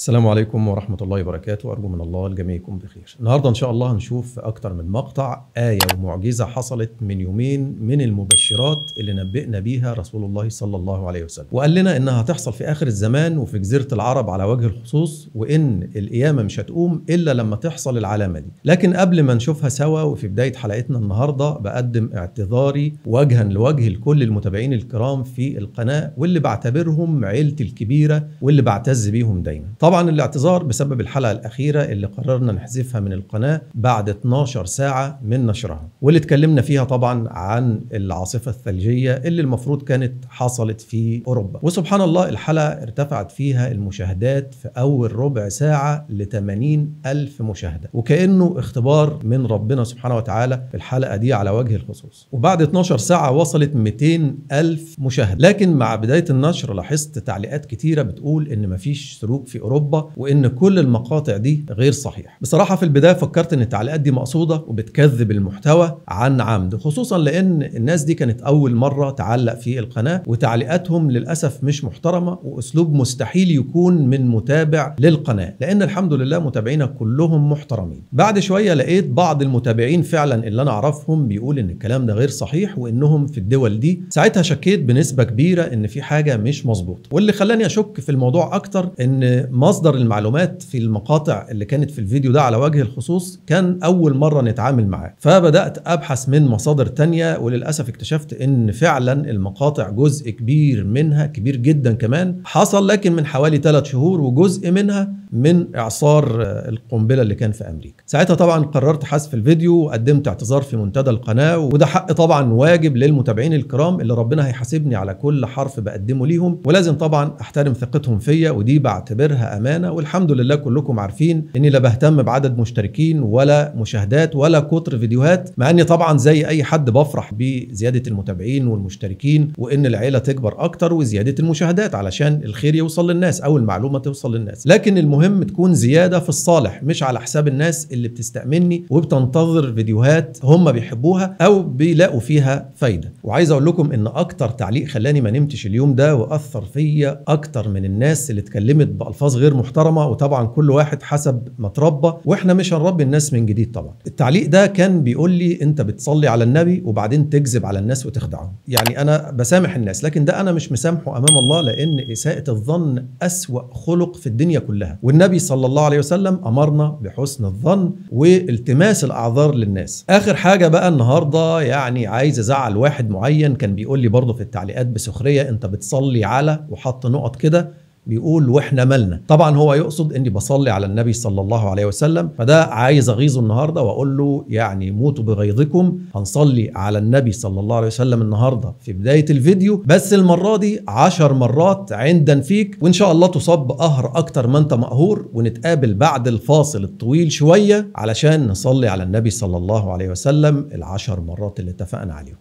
السلام عليكم ورحمة الله وبركاته أرجو من الله الجميع يكون بخير النهاردة إن شاء الله هنشوف في أكتر من مقطع آية ومعجزة حصلت من يومين من المبشرات اللي نبئنا بيها رسول الله صلى الله عليه وسلم وقال لنا إنها هتحصل في آخر الزمان وفي جزيرة العرب على وجه الخصوص وإن القيامة مش هتقوم إلا لما تحصل العلامة دي لكن قبل ما نشوفها سوا وفي بداية حلقتنا النهاردة بقدم اعتذاري وجها لوجه لكل المتابعين الكرام في القناة واللي بعتبرهم عيلتي الكبيرة واللي بعتز بيهم دايما طبعا الاعتذار بسبب الحلقة الأخيرة اللي قررنا نحذفها من القناة بعد 12 ساعة من نشرها واللي اتكلمنا فيها طبعا عن العاصفة الثلجية اللي المفروض كانت حصلت في أوروبا وسبحان الله الحلقة ارتفعت فيها المشاهدات في أول ربع ساعة ل 80 ألف مشاهدة وكأنه اختبار من ربنا سبحانه وتعالى في الحلقة دي على وجه الخصوص وبعد 12 ساعة وصلت 200 ألف مشاهدة لكن مع بداية النشر لاحظت تعليقات كتيرة بتقول إن مفيش سلوك في أوروبا وإن كل المقاطع دي غير صحيح بصراحة في البداية فكرت إن التعليقات دي مقصودة وبتكذب المحتوى عن عمد خصوصا لأن الناس دي كانت أول مرة تعلق في القناة وتعليقاتهم للأسف مش محترمة وأسلوب مستحيل يكون من متابع للقناة لأن الحمد لله متابعينا كلهم محترمين بعد شوية لقيت بعض المتابعين فعلا اللي أنا أعرفهم بيقول إن الكلام ده غير صحيح وإنهم في الدول دي ساعتها شكيت بنسبة كبيرة إن في حاجة مش مظبوطة واللي خلاني أشك في الموضوع أكتر إن مصدر المعلومات في المقاطع اللي كانت في الفيديو ده على وجه الخصوص كان أول مرة نتعامل معاه فبدأت أبحث من مصادر تانية وللأسف اكتشفت إن فعلا المقاطع جزء كبير منها كبير جدا كمان حصل لكن من حوالي ثلاث شهور وجزء منها من إعصار القنبلة اللي كان في أمريكا ساعتها طبعا قررت حذف الفيديو وقدمت اعتذار في منتدى القناة وده حق طبعا واجب للمتابعين الكرام اللي ربنا هيحاسبني على كل حرف بقدمه ليهم ولازم طبعا احترم ثقتهم فيا ودي بعتبرها أمانة والحمد لله كلكم عارفين اني لا بهتم بعدد مشتركين ولا مشاهدات ولا كتر فيديوهات مع اني طبعا زي اي حد بفرح بزياده المتابعين والمشتركين وان العيله تكبر اكتر وزياده المشاهدات علشان الخير يوصل للناس او المعلومه توصل للناس لكن المهم تكون زياده في الصالح مش على حساب الناس اللي بتستأمني وبتنتظر فيديوهات هم بيحبوها او بيلاقوا فيها فايده وعايز اقول لكم ان اكتر تعليق خلاني ما نمتش اليوم ده واثر فيا اكتر من الناس اللي اتكلمت بالفاظ غير محترمه وطبعا كل واحد حسب ما اتربى واحنا مش هنربي الناس من جديد طبعا التعليق ده كان بيقول لي انت بتصلي على النبي وبعدين تكذب على الناس وتخدعهم يعني انا بسامح الناس لكن ده انا مش مسامحه امام الله لان اساءه الظن اسوا خلق في الدنيا كلها والنبي صلى الله عليه وسلم امرنا بحسن الظن والتماس الاعذار للناس اخر حاجه بقى النهارده يعني عايز ازعل واحد معين كان بيقول لي برضه في التعليقات بسخريه انت بتصلي على وحط نقط كده بيقول واحنا مالنا طبعا هو يقصد اني بصلي على النبي صلى الله عليه وسلم فده عايز اغيظه النهارده واقول له يعني موتوا بغيظكم هنصلي على النبي صلى الله عليه وسلم النهارده في بدايه الفيديو بس المره دي عشر مرات عندا فيك وان شاء الله تصاب بقهر اكتر ما انت مقهور ونتقابل بعد الفاصل الطويل شويه علشان نصلي على النبي صلى الله عليه وسلم العشر مرات اللي اتفقنا عليهم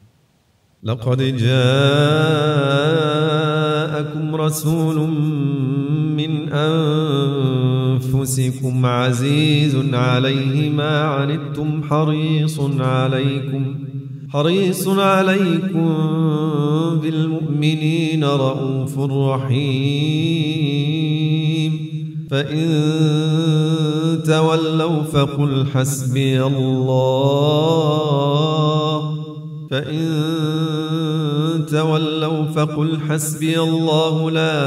لقد جاءكم رسول من أنفسكم عزيز عليه ما عنتم حريص عليكم حريص عليكم بالمؤمنين رؤوف رحيم فإن تولوا فقل حسبي الله فإن تولوا فقل حسبي الله لا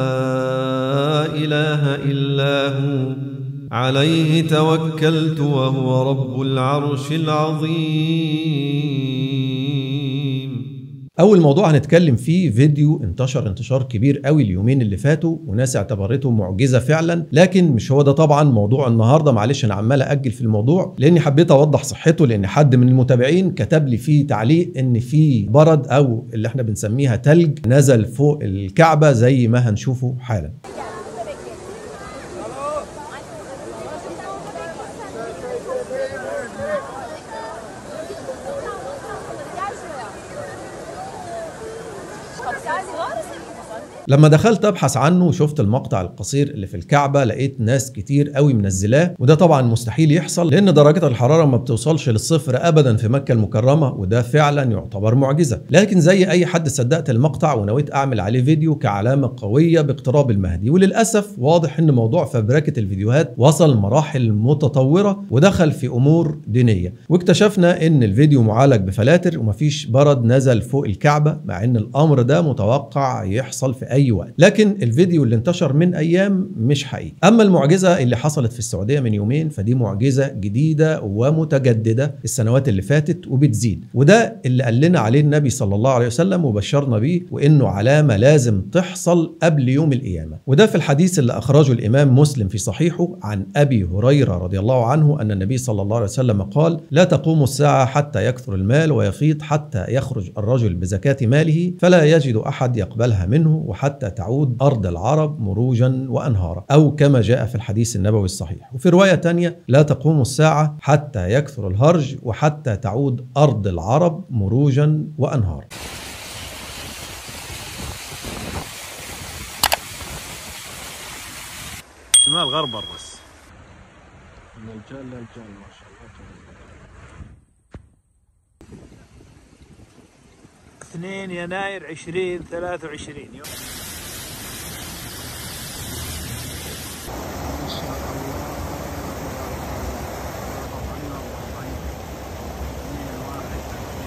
إله إلا هو عليه توكلت وهو رب العرش العظيم اول موضوع هنتكلم فيه فيديو انتشر انتشار كبير قوي اليومين اللي فاتوا وناس اعتبرته معجزه فعلا لكن مش هو ده طبعا موضوع النهارده معلش انا عمال اجل في الموضوع لاني حبيت اوضح صحته لان حد من المتابعين كتب لي فيه تعليق ان في برد او اللي احنا بنسميها تلج نزل فوق الكعبه زي ما هنشوفه حالا Kapsel var mı senin? لما دخلت ابحث عنه وشفت المقطع القصير اللي في الكعبه لقيت ناس كتير قوي منزلاه وده طبعا مستحيل يحصل لان درجه الحراره ما بتوصلش للصفر ابدا في مكه المكرمه وده فعلا يعتبر معجزه لكن زي اي حد صدقت المقطع ونويت اعمل عليه فيديو كعلامه قويه باقتراب المهدي وللاسف واضح ان موضوع فبركه الفيديوهات وصل مراحل متطوره ودخل في امور دينيه واكتشفنا ان الفيديو معالج بفلاتر ومفيش برد نزل فوق الكعبه مع ان الامر ده متوقع يحصل في اي وقت لكن الفيديو اللي انتشر من ايام مش حقيقي اما المعجزه اللي حصلت في السعوديه من يومين فدي معجزه جديده ومتجدده السنوات اللي فاتت وبتزيد وده اللي قال لنا عليه النبي صلى الله عليه وسلم وبشرنا بيه وانه علامه لازم تحصل قبل يوم القيامه وده في الحديث اللي اخرجه الامام مسلم في صحيحه عن ابي هريره رضي الله عنه ان النبي صلى الله عليه وسلم قال لا تقوم الساعه حتى يكثر المال ويفيض حتى يخرج الرجل بزكاه ماله فلا يجد احد يقبلها منه وحتى تعود ارض العرب مروجا وانهارا او كما جاء في الحديث النبوي الصحيح وفي روايه تانية لا تقوم الساعه حتى يكثر الهرج وحتى تعود ارض العرب مروجا وانهارا شمال غرب بس من الجال للجال ما شاء الله تبارك الله. 2 يناير 2023 يوم ما شاء الله ربنا والله. اثنين واحد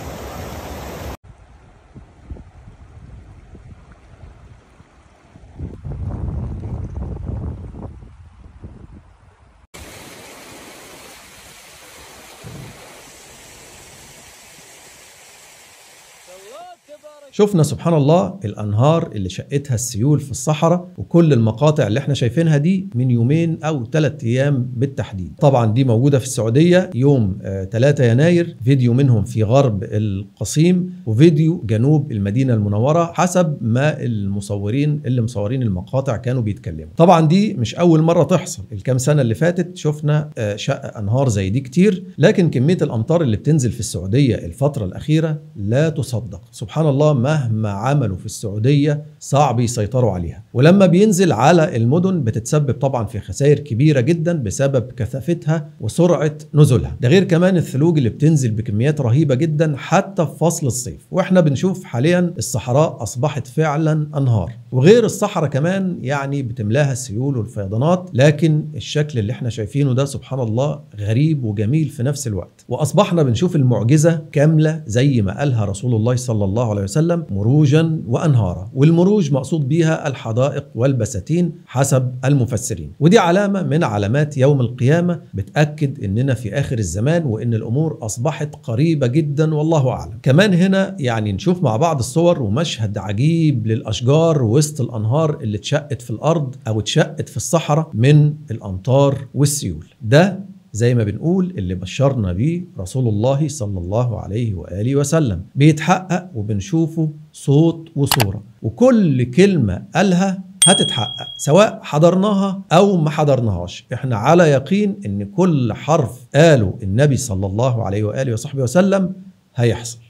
شفنا سبحان الله الانهار اللي شقتها السيول في الصحراء وكل المقاطع اللي احنا شايفينها دي من يومين او ثلاث ايام بالتحديد طبعا دي موجوده في السعوديه يوم آه 3 يناير فيديو منهم في غرب القصيم وفيديو جنوب المدينه المنوره حسب ما المصورين اللي مصورين المقاطع كانوا بيتكلموا طبعا دي مش اول مره تحصل الكام سنه اللي فاتت شفنا آه شق انهار زي دي كتير لكن كميه الامطار اللي بتنزل في السعوديه الفتره الاخيره لا تصدق سبحان الله مهما عملوا في السعوديه صعب يسيطروا عليها ولما بينزل على المدن بتتسبب طبعا في خسائر كبيره جدا بسبب كثافتها وسرعه نزولها ده غير كمان الثلوج اللي بتنزل بكميات رهيبه جدا حتى في فصل الصيف واحنا بنشوف حاليا الصحراء اصبحت فعلا انهار وغير الصحراء كمان يعني بتملاها السيول والفيضانات لكن الشكل اللي احنا شايفينه ده سبحان الله غريب وجميل في نفس الوقت واصبحنا بنشوف المعجزه كامله زي ما قالها رسول الله صلى الله عليه وسلم مروجا وانهارا والمروج مقصود بيها الحدائق والبساتين حسب المفسرين ودي علامه من علامات يوم القيامه بتاكد اننا في اخر الزمان وان الامور اصبحت قريبه جدا والله اعلم كمان هنا يعني نشوف مع بعض الصور ومشهد عجيب للاشجار وسط الانهار اللي اتشقت في الارض او اتشقت في الصحراء من الامطار والسيول ده زي ما بنقول اللي بشرنا بيه رسول الله صلى الله عليه واله وسلم بيتحقق وبنشوفه صوت وصوره وكل كلمه قالها هتتحقق سواء حضرناها او ما حضرناهاش احنا على يقين ان كل حرف قاله النبي صلى الله عليه واله وصحبه وسلم هيحصل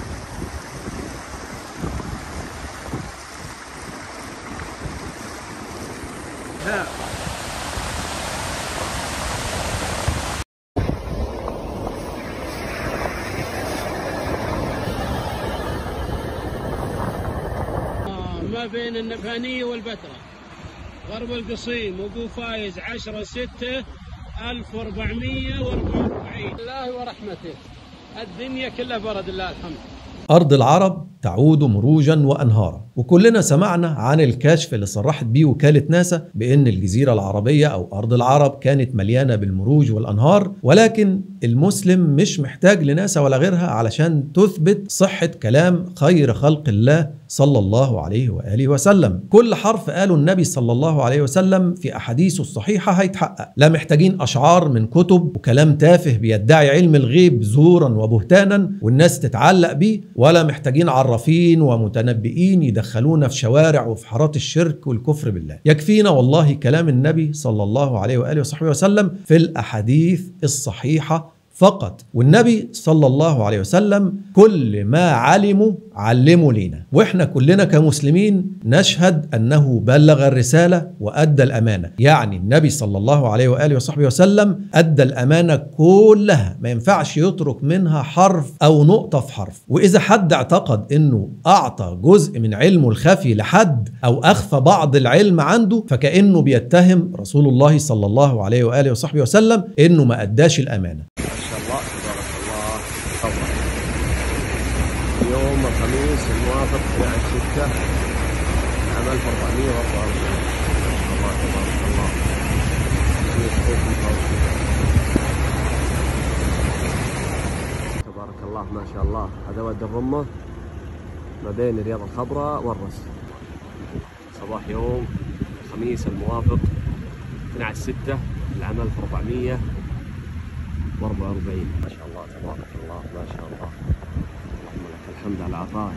آه، ما بين النبهانية والبتراء غرب القصيم وابو فايز 10 6 1444 الله ورحمته الدنيا كلها برد الله الحمد أرض العرب تعود مروجا وأنهارا وكلنا سمعنا عن الكشف اللي صرحت بيه وكالة ناسا بأن الجزيرة العربية أو أرض العرب كانت مليانة بالمروج والأنهار ولكن المسلم مش محتاج لناسا ولا غيرها علشان تثبت صحة كلام خير خلق الله صلى الله عليه وآله وسلم كل حرف قاله النبي صلى الله عليه وسلم في أحاديثه الصحيحة هيتحقق لا محتاجين أشعار من كتب وكلام تافه بيدعي علم الغيب زورا وبهتانا والناس تتعلق بيه ولا محتاجين عرافين ومتنبئين يدخلونا في شوارع وفي حارات الشرك والكفر بالله يكفينا والله كلام النبي صلى الله عليه وآله وصحبه وسلم في الأحاديث الصحيحة فقط والنبي صلى الله عليه وسلم كل ما علموا علموا لينا واحنا كلنا كمسلمين نشهد انه بلغ الرساله وادى الامانه يعني النبي صلى الله عليه واله وصحبه وسلم ادى الامانه كلها ما ينفعش يترك منها حرف او نقطه في حرف واذا حد اعتقد انه اعطى جزء من علمه الخفي لحد او اخفى بعض العلم عنده فكانه بيتهم رسول الله صلى الله عليه واله وصحبه وسلم انه ما اداش الامانه ما شاء الله تبارك الله طبعا يوم الخميس الموافق 12 6 عام 1444 الله تبارك الله يسعدكم توفيق. تبارك الله ما شاء الله هذا وادي الرمة ما بين الرياض الخضراء والرس صباح يوم الخميس الموافق 12 6 العام 1400 44 ما شاء الله تبارك الله ما شاء الله اللهم لك الحمد على العطاء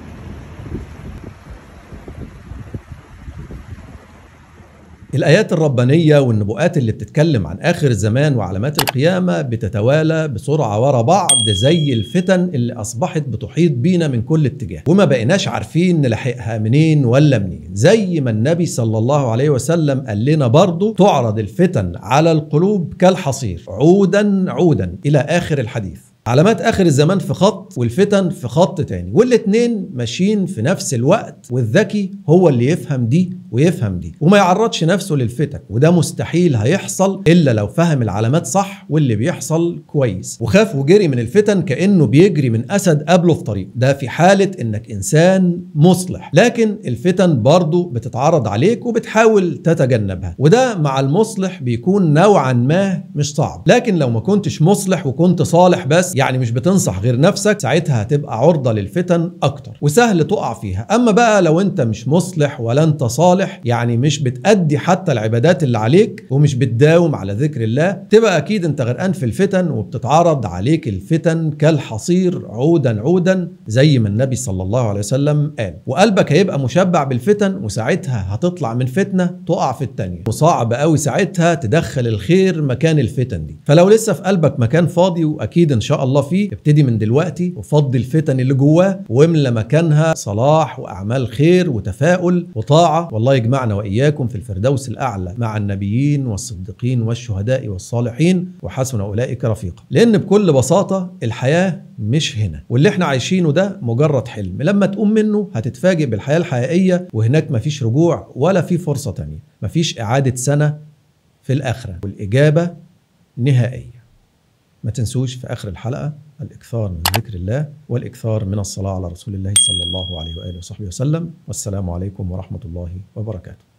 الآيات الربانية والنبوءات اللي بتتكلم عن آخر الزمان وعلامات القيامة بتتوالى بسرعة ورا بعض زي الفتن اللي أصبحت بتحيط بينا من كل اتجاه وما بقيناش عارفين نلاحقها منين ولا منين زي ما النبي صلى الله عليه وسلم قال لنا برضه تعرض الفتن على القلوب كالحصير عودا عودا إلى آخر الحديث علامات اخر الزمان في خط والفتن في خط تاني والاتنين ماشيين في نفس الوقت والذكي هو اللي يفهم دي ويفهم دي وما يعرضش نفسه للفتن وده مستحيل هيحصل الا لو فهم العلامات صح واللي بيحصل كويس وخاف وجري من الفتن كانه بيجري من اسد قبله في طريق ده في حاله انك انسان مصلح لكن الفتن برضه بتتعرض عليك وبتحاول تتجنبها وده مع المصلح بيكون نوعا ما مش صعب لكن لو ما كنتش مصلح وكنت صالح بس يعني مش بتنصح غير نفسك ساعتها هتبقى عرضة للفتن أكتر وسهل تقع فيها أما بقى لو أنت مش مصلح ولا أنت صالح يعني مش بتأدي حتى العبادات اللي عليك ومش بتداوم على ذكر الله تبقى أكيد أنت غرقان في الفتن وبتتعرض عليك الفتن كالحصير عودا عودا زي ما النبي صلى الله عليه وسلم قال وقلبك هيبقى مشبع بالفتن وساعتها هتطلع من فتنة تقع في التانية وصعب قوي ساعتها تدخل الخير مكان الفتن دي فلو لسه في قلبك مكان فاضي وأكيد إن شاء الله فيه ابتدي من دلوقتي وفضي الفتن اللي جواه واملى مكانها صلاح واعمال خير وتفاؤل وطاعه والله يجمعنا واياكم في الفردوس الاعلى مع النبيين والصديقين والشهداء والصالحين وحسن اولئك رفيقا لان بكل بساطه الحياه مش هنا واللي احنا عايشينه ده مجرد حلم لما تقوم منه هتتفاجئ بالحياه الحقيقيه وهناك مفيش رجوع ولا في فرصه تانية مفيش اعاده سنه في الاخره والاجابه نهائيه ما تنسوش في آخر الحلقة الإكثار من ذكر الله والإكثار من الصلاة على رسول الله صلى الله عليه وآله وصحبه وسلم والسلام عليكم ورحمة الله وبركاته